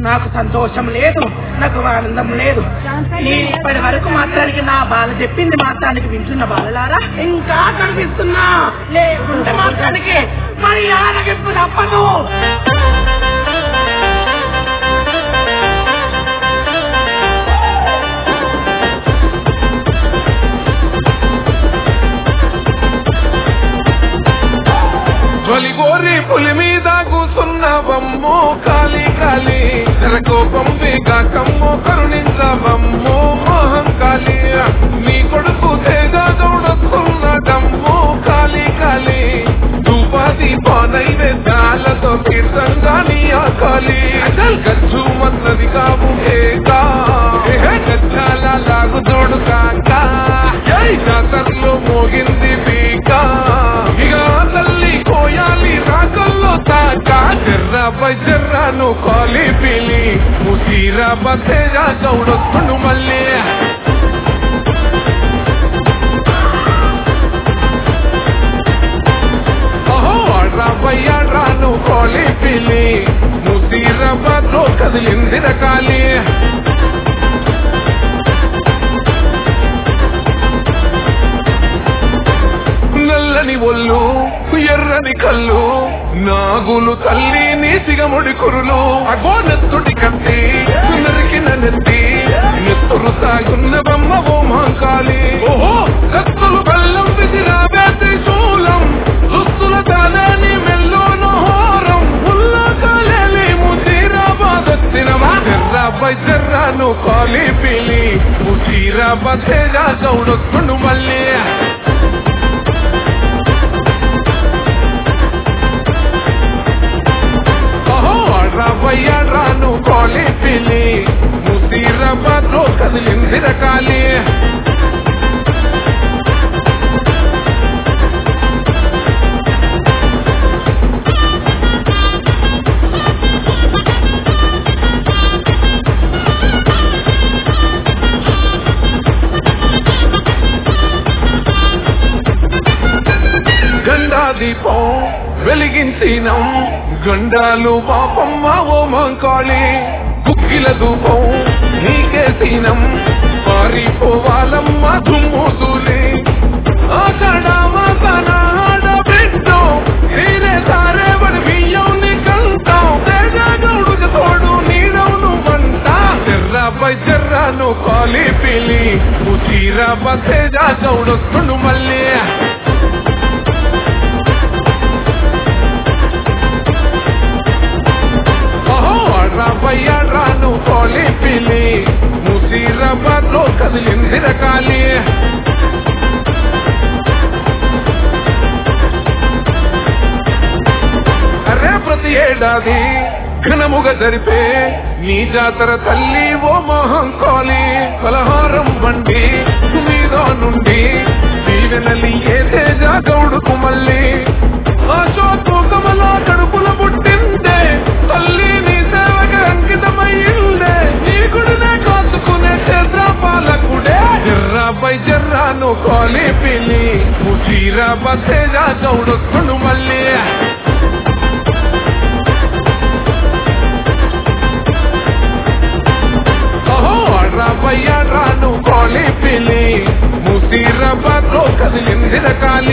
నాకు సంతోషం లేదు నాకు ఆనందం లేదు ఈ ఇప్పటి వరకు మాత్రానికి నా బాల చెప్పింది మాత్రానికి వింటున్న బాలలారా ఇంకా కనిపిస్తున్నా లేకుంటే మాత్రానికి మరి ఆనగింపు తప్పదు తొలిగోరి పులి మీద కూసున్నవమ్మో కాలి కాలి కోపం వేగాకమ్మో కరుణించవమ్మో మోహం కాలి నీ కొడుకు తేజ చూడొస్తున్నదమ్మో కాలి కాలి ధూపాది నైవేద్యాలతో కీర్తంగా నీ ఆకాలి గచ్చు మన్నది కావు ఏకా గచ్చాల లాగు చూడు కాక జాతరలో మోగింది పీకా ఇక తల్లి కోయాలి రాకల్లో తాక జర్రాపై జర్రాను కాలి పిలి ముసీరా బతేజా గౌడొస్తుండు మళ్ళీ అహో అడ్రాపై అడ్రాను కాలి పిలి ముసీరా బతో కదిలింది రకాలి నల్లని ఒళ్ళు ఎర్రని కళ్ళు నాగులు తల్లి నీసిగముడి కురులు అగో నెత్తుడి కత్తి నరికిన నెత్తి నెత్తురు సాగున్న బొమ్మ ఓ మాంకాలి ఓహో కత్తులు బెల్లం విసిరా వేసి శూలం దుస్తుల తాలని మెల్లోను హోరం ఉల్లా కాలేలి ముసీరా బాదొచ్చినవా జర్రాపై జర్రాను కాలి పిలి ముసీరా బతేజా గౌడొస్తుండు మళ్ళీ అహో అడ్రాను కాలి పిలి ముసీరాబాద్ లో కదిలింది రకాలి గండా దీపం వెలిగించినం గండాలు పాపమ్మ ఓ మంకాళి కుక్కిల ధూపం నీకేసినం పారిపోవాలమ్మ దుమ్ముసూలి అక్కడ మాతన ఆడ బిడ్డం నీరే సారే బడి బియ్యం నీ కంటాం తేజగౌడుకు తోడు నీడవును వంట జర్రాపై జర్రాను కాలి పిలి ఉచీరా బతేజా గౌడొస్తుండు మళ్ళీ అహో అడ్రాపై అడ్రాను కోలి పిలి ముసీరాబాద్ లో కదిలింది రకాలి అరే ప్రతి ఏడాది ఘనముగా జరిపే నీ జాతర తల్లి ఓ మొహం కోలి పలహారం బండి మీద నుండి దీవెనలి ఏ తేజ గౌడుకు మళ్ళీ అశోకు కమలా కడుపుల పుట్టిందే తల్లి నీ సేవకి అంకితమయ్యిందే నీ గుడినే కాచుకునే క్షేత్ర పాలకుడే జర్రాపై జర్రాను కోలి పిలి ముచీరా బతేజా గౌడొస్తుండు మళ్ళీ అహో అడ్రాపై అడ్రాను కోలి పిలి ముసీరాబాద్ లో కదిలింది రకాలి